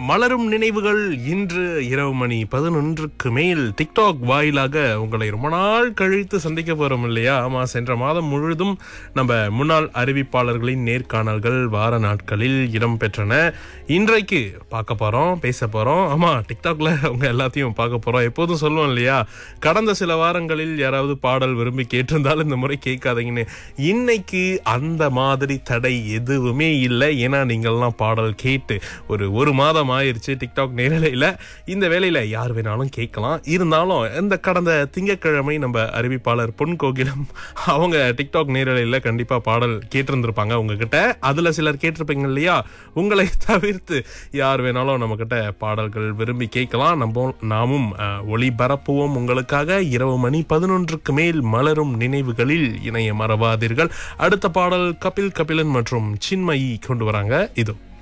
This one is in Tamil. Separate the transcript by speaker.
Speaker 1: மலரும் நினைவுகள் இன்று இரவு மணி பதினொன்றுக்கு மேல் டிக்டாக் வாயிலாக உங்களை ரொம்ப நாள் கழித்து சந்திக்க போறோம் இல்லையா ஆமா சென்ற மாதம் முழுதும் நம்ம முன்னாள் அறிவிப்பாளர்களின் நேர்காணல்கள் வார நாட்களில் இடம்பெற்றன இன்றைக்கு பார்க்க போறோம் பேச போறோம் ஆமா டிக்டாக்ல உங்க எல்லாத்தையும் பார்க்க போறோம் எப்போதும் சொல்லுவோம் இல்லையா கடந்த சில வாரங்களில் யாராவது பாடல் விரும்பி கேட்டிருந்தாலும் இந்த முறை கேட்காதீங்கன்னு இன்னைக்கு அந்த மாதிரி தடை எதுவுமே இல்லை ஏன்னா நீங்கள்லாம் பாடல் கேட்டு ஒரு ஒரு மாதம் ஆயிருச்சு டிக்டாக் நேரலையில் இந்த வேலையில் யார் வேணாலும் கேட்கலாம் இருந்தாலும் இந்த கடந்த திங்கட்கிழமை நம்ம அறிவிப்பாளர் பொன் கோகிலம் அவங்க டிக்டாக் நேரலையில் கண்டிப்பாக பாடல் கேட்டிருந்திருப்பாங்க உங்ககிட்ட அதில் சிலர் கேட்டிருப்பீங்க இல்லையா உங்களை தவிர்த்து யார் வேணாலும் நம்மக்கிட்ட பாடல்கள் விரும்பி கேட்கலாம் நம்ம நாமும் அஹ், ஒளிபரப்புவோம் உங்களுக்காக இரவு மணி பதினொன்றுக்கு மேல் மலரும் நினைவுகளில் இணைய மறவாதீர்கள் அடுத்த பாடல் கபில் கபிலன் மற்றும் சின்மயி கொண்டு வராங்க இதோ